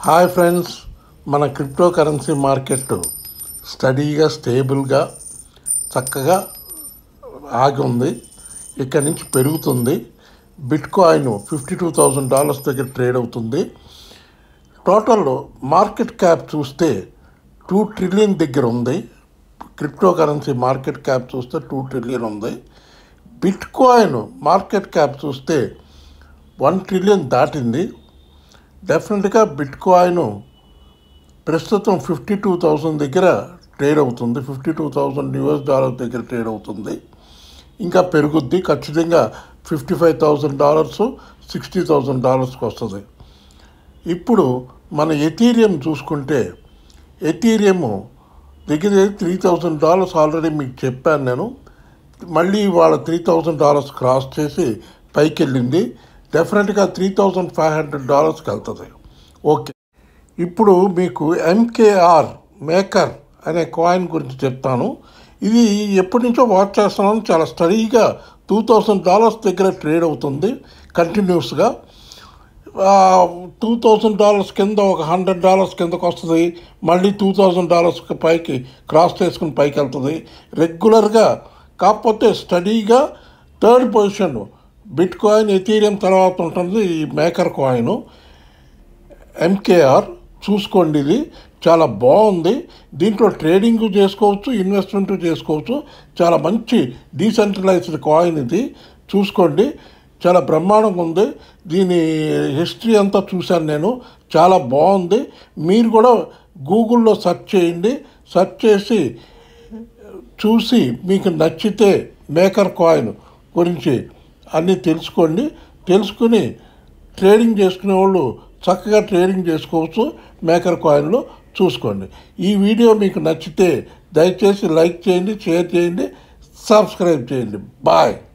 hi friends మన crypto currency market స్టడీగా స్టేబుల్గా చక్కగా ఆగి ఉంది ఇక్కడి నుంచి పెరుగుతుంది bitcoin fifty two thousand dollars దగ్గర ట్రేడ్ అవుతుంది టోటల్ మార్కెట్ క్యాప్ చూస్తే టూ ట్రిలియన్ దగ్గర ఉంది క్రిప్టో కరెన్సీ మార్కెట్ క్యాప్ చూస్తే టూ ట్రిలియన్ ఉంది బిట్ కాయిన్ మార్కెట్ క్యాప్ చూస్తే వన్ ట్రిలియన్ దాటింది డెఫినెట్గా బిట్ కాయిన్ ప్రస్తుతం ఫిఫ్టీ టూ థౌజండ్ దగ్గర ట్రేడ్ అవుతుంది fifty two thousand US dollar దగ్గర ట్రేడ్ అవుతుంది ఇంకా పెరుగుద్ది ఖచ్చితంగా fifty five thousand dollars sixty thousand డాలర్స్కి వస్తుంది ఇప్పుడు మన ఎథీరియం చూసుకుంటే ఎథీరియం దగ్గర త్రీ థౌజండ్ డాలర్స్ ఆల్రెడీ మీకు చెప్పాను నేను మళ్ళీ వాళ్ళ త్రీ థౌజండ్ డాలర్స్ క్రాస్ చేసి పైకి వెళ్ళింది డెఫినెట్గా త్రీ థౌజండ్ ఫైవ్ హండ్రెడ్ డాలర్స్కి వెళ్తుంది ఓకే ఇప్పుడు మీకు ఎంకేఆర్ మేకర్ అనే కాయిన్ గురించి చెప్తాను ఇది ఎప్పటి నుంచో వాచ్ చేస్తున్నాను చాలా స్టడీగా టూ థౌజండ్ డాలర్స్ దగ్గర ట్రేడ్ అవుతుంది కంటిన్యూస్గా టూ థౌజండ్ డాలర్స్ కింద ఒక హండ్రెడ్ డాలర్స్ కిందకు వస్తుంది మళ్ళీ టూ థౌజండ్ డాలర్స్కి పైకి క్రాస్ చేసుకుని పైకి వెళ్తుంది రెగ్యులర్గా కాకపోతే స్టడీగా third position bitcoin Ethereum తర్వాత ఉంటుంది ఈ మేకర్ కాయిన్ ఎంకేఆర్ చూసుకోండి ఇది చాలా బాగుంది దీంట్లో ట్రేడింగ్ చేసుకోవచ్చు ఇన్వెస్ట్మెంట్ చేసుకోవచ్చు చాలా మంచి డీసెంట్రలైజ్డ్ కాయిన్ ఇది చూసుకోండి చాలా బ్రహ్మాండంగా ఉంది దీని హిస్టరీ అంతా చూశాను నేను చాలా బాగుంది మీరు కూడా గూగుల్లో సెర్చ్ చేయండి సెర్చ్ చేసి చూసి మీకు నచ్చితే మేకర్ కాయిన్ గురించి అన్నీ తెలుసుకోండి తెలుసుకుని ట్రేడింగ్ చేసుకునే వాళ్ళు చక్కగా ట్రేడింగ్ చేసుకోవచ్చు మేకర్ కాయిన్లో చూసుకోండి ఈ వీడియో మీకు నచ్చితే దయచేసి లైక్ చేయండి షేర్ చేయండి సబ్స్క్రైబ్ చేయండి బాయ్